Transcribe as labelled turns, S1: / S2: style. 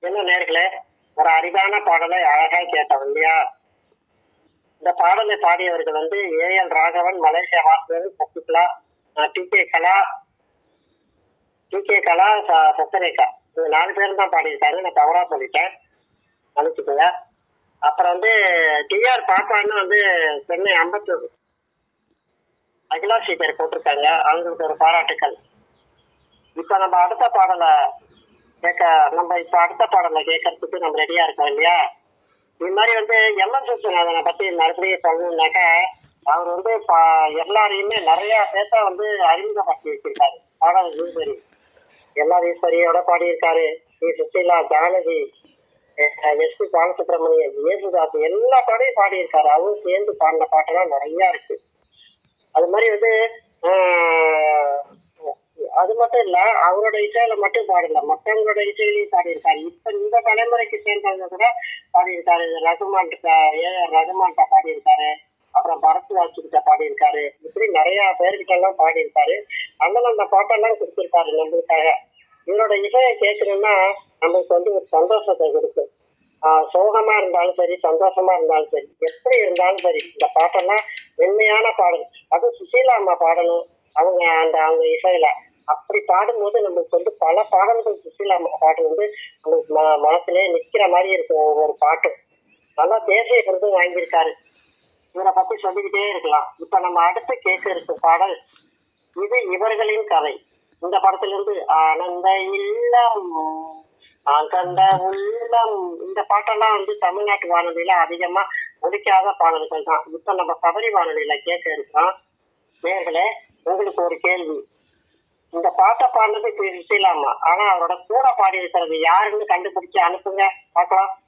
S1: என்ன நேர்களே ஒரு அரிதான பாடலை அழகா கேட்டோம் இல்லையா இந்த பாடலை பாடியவர்கள் வந்து ஏ எல் ராகவன் மலேசியா வாசகர் Sasikala T K Kala T K Kala ச- சசிரேகா இவங்க நாலு பேரும் தான் பாடியிருக்காங்க நான் தவறா சொல்லிட்டேன் மன்னிச்சுக்கோங்க அப்புறம் வந்து டிஆர் பாப்பான்னு வந்து சென்னை அம்பத்தூர் அகிலா சீக்கர் போட்டிருக்காங்க அவங்களுக்கு ஒரு பாராட்டுக்கள் இப்ப நம்ம அடுத்த பாடலை கேட்க நம்ம இப்ப அடுத்த பாடலை கேட்கறதுக்கு நம்ம ரெடியா இருக்கோம் இல்லையா இது மாதிரி வந்து எம்எஸ் விஸ்வநாதனை பத்தி மறுபடியும் சொல்லணும்னாக்க அவர் வந்து பா- எல்லாரையுமே நிறைய பேச வந்து அறிமுகப்படுத்தி வச்சிருக்காரு பாடல் ஈஸ்வரி எல்லார் ஈஸ்வரியோட பாடியிருக்காரு T Susheela Janaki S P Balasubramaniam Yesudas எல்லா பாடையும் பாடியிருக்காரு அவரும் சேர்ந்து பாடின பாட்டெல்லாம் நிறைய இருக்கு அது மாதிரி வந்து ஆஹ், அது மட்டும் இல்ல அவரோட இசையில மட்டும் பாடல மற்றவங்களோட இசையிலையும் பாடியிருக்காரு இப்ப இந்த தலைமுறைக்கு சேர்ந்தவங்க கூட பாடியிருக்காரு ரகுமான் ஏ ஆர் ரகுமான் பாடியிருக்காரு அப்புறம் பரத்வாஜ் கிட்ட பாடியிருக்காரு இப்படி நிறைய பேர்கிட்ட எல்லாம் பாடியிருக்காரு அண்ணன் அந்த பாட்டெல்லாம் கொடுத்திருக்காரு நம்மளுக்காக இவரோட இசையை கேட்கணும்னா நம்மளுக்கு வந்து ஒரு சந்தோஷத்தை கொடுக்கும் ஆஹ் சோகமா இருந்தாலும் சரி சந்தோஷமா இருந்தாலும் சரி எப்படி இருந்தாலும் சரி இந்த பாட்டெல்லாம் மென்மையான பாடல் அதுவும் சுசீலா அம்மா பாடணும் அவங்க அந்த அவங்க இசையில அப்படி பாடும்போது நம்மளுக்கு வந்து பல பாடல்கள் சுசீலா அம்மா பாட்டு வந்து நம்மளுக்கு ம- மனசுலயே நிக்கிற மாதிரி இருக்கும் ஒவ்வொரு பாட்டும் நல்லா தேசிய விருதும் வாங்கியிருக்காரு இவரை பத்தி சொல்லிக்கிட்டே இருக்கலாம் இப்ப நம்ம அடுத்து கேட்க இருக்கும் பாடல் இது இவர்களின் கதை இந்த படத்திலிருந்து ஆனந்த இல்லம் நான் கண்ட உள்ளம் இந்த பாட்டெல்லாம் வந்து தமிழ்நாட்டு வானொலியில அதிகமா ஒலிக்காத பாடல்கள் தான் இப்ப நம்ம சபரி வானொலியில கேட்க இருக்கோம் நேர்களே உங்களுக்கு ஒரு கேள்வி இந்த பாட்டை பாடினது இப்ப சுசீலாமா ஆனா அவரோட கூட பாடி இருக்கிறது யாருன்னு கண்டுபிடிச்சு அனுப்புங்க பார்க்கலாம்